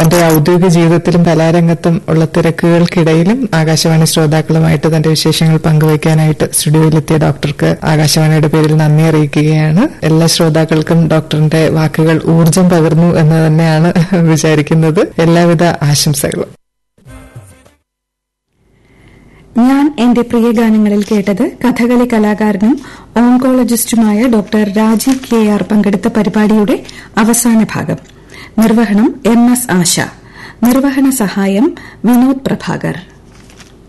തന്റെ ഔദ്യോഗിക ജീവിതത്തിലും കലാരംഗത്തും ഉള്ള തിരക്കുകൾക്കിടയിലും ആകാശവാണി ശ്രോതാക്കളുമായിട്ട് തന്റെ വിശേഷങ്ങൾ പങ്കുവയ്ക്കാനായിട്ട് സ്റ്റുഡിയോയിലെത്തിയ ഡോക്ടർക്ക് ആകാശവാണിയുടെ പേരിൽ നന്ദി അറിയിക്കുകയാണ് എല്ലാ ശ്രോതാക്കൾക്കും ഡോക്ടറിന്റെ വാക്കുകൾ ഊർജം പകർന്നു എന്ന് തന്നെയാണ് വിചാരിക്കുന്നത് എല്ലാവിധ ആശംസകളും ഞാൻ എന്റെ പ്രിയ ഗാനങ്ങളിൽ കേട്ടത് കഥകളി കലാകാരനും ഓങ്കോളജിസ്റ്റുമായ ഡോക്ടർ രാജീവ് കെ ആർ പങ്കെടുത്ത പരിപാടിയുടെ അവസാന ഭാഗം നിർവഹണം എം എസ് ആശ നിർവഹണ സഹായം വിനോദ് പ്രഭാകർ